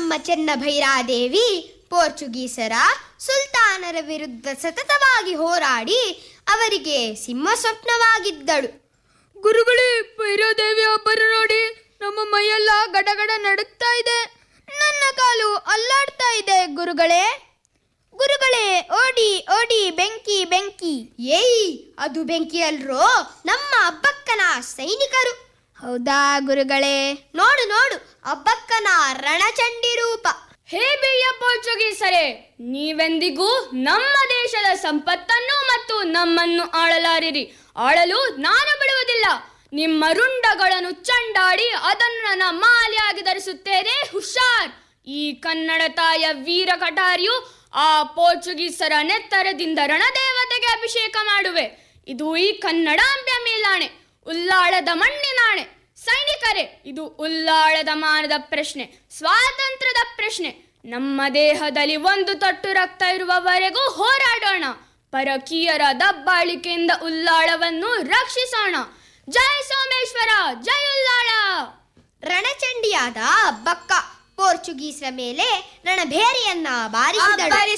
ನಮ್ಮ ಚೆನ್ನಭೈರಾದೇವಿ ಪೋರ್ಚುಗೀಸರ ಸುಲ್ತಾನರ ವಿರುದ್ಧ ಸತತವಾಗಿ ಹೋರಾಡಿ ಅವರಿಗೆ ಸಿಂಹ ಸ್ವಪ್ನವಾಗಿದ್ದಳು ಗುರುಗಳೇ ಭೈರದೇವಿ ಒಬ್ಬರು ನೋಡಿ ನಮ್ಮ ಮೈಯೆಲ್ಲ ಗಡಗಡ ನಡುಗ್ತಾ ಇದೆ ನನ್ನ ಕಾಲು ಅಲ್ಲಾಡ್ತಾ ಇದೆ ಗುರುಗಳೇ ಗುರುಗಳೇ ಓಡಿ ಓಡಿ ಬೆಂಕಿ ಬೆಂಕಿ ಏಯ್ ಅದು ಬೆಂಕಿ ಅಲ್ರೋ ನಮ್ಮ ಅಬ್ಬಕ್ಕನ ಸೈನಿಕರು ಹೌದಾ ಗುರುಗಳೇ ನೋಡು ನೋಡು ಅಬ್ಬಕ್ಕನ ರಣಚಂಡಿ ರೂಪ ಹೇ ಬಿಳಿಯ ಪೋರ್ಚುಗೀಸರೇ ನೀವೆಂದಿಗೂ ನಮ್ಮ ದೇಶದ ಸಂಪತ್ತನ್ನು ಮತ್ತು ನಮ್ಮನ್ನು ಆಳಲಾರಿರಿ ಆಳಲು ನಾನು ಬಿಡುವುದಿಲ್ಲ ನಿಮ್ಮ ರುಂಡಗಳನ್ನು ಚಂಡಾಡಿ ಅದನ್ನು ನನ್ನ ಮಾಲೆಯಾಗಿ ಧರಿಸುತ್ತೇನೆ ಹುಷಾರ್ ಈ ಕನ್ನಡ ತಾಯ ವೀರ ಕಟಾರಿಯು ಆ ಪೋರ್ಚುಗೀಸರ ನೆತ್ತರದಿಂದ ರಣದೇವತೆಗೆ ಅಭಿಷೇಕ ಮಾಡುವೆ ಇದು ಈ ಕನ್ನಡಾಂಬೆಯ ಮೇಲಾಣೆ ಉಲ್ಲಾಳದ ಮಣ್ಣಿನಾಣೆ ಸೈನಿಕರೇ ಇದು ಉಲ್ಲಾಳದ ಮಾನದ ಪ್ರಶ್ನೆ ಸ್ವಾತಂತ್ರ್ಯದ ಪ್ರಶ್ನೆ ನಮ್ಮ ದೇಹದಲ್ಲಿ ಒಂದು ತೊಟ್ಟು ರಕ್ತ ಇರುವವರೆಗೂ ಹೋರಾಡೋಣ ಪರಕೀಯರ ದಬ್ಬಾಳಿಕೆಯಿಂದ ಉಲ್ಲಾಳವನ್ನು ರಕ್ಷಿಸೋಣ ಜೈ ಸೋಮೇಶ್ವರ ಜೈ ಉಲ್ಲಾಳ ರಣಚಂಡಿಯಾದ ಅಬ್ಬಕ್ಕ ಪೋರ್ಚುಗೀಸರ ಮೇಲೆ ರಣಭೇರಿಯನ್ನ ಬಾರಿಸಿದಳು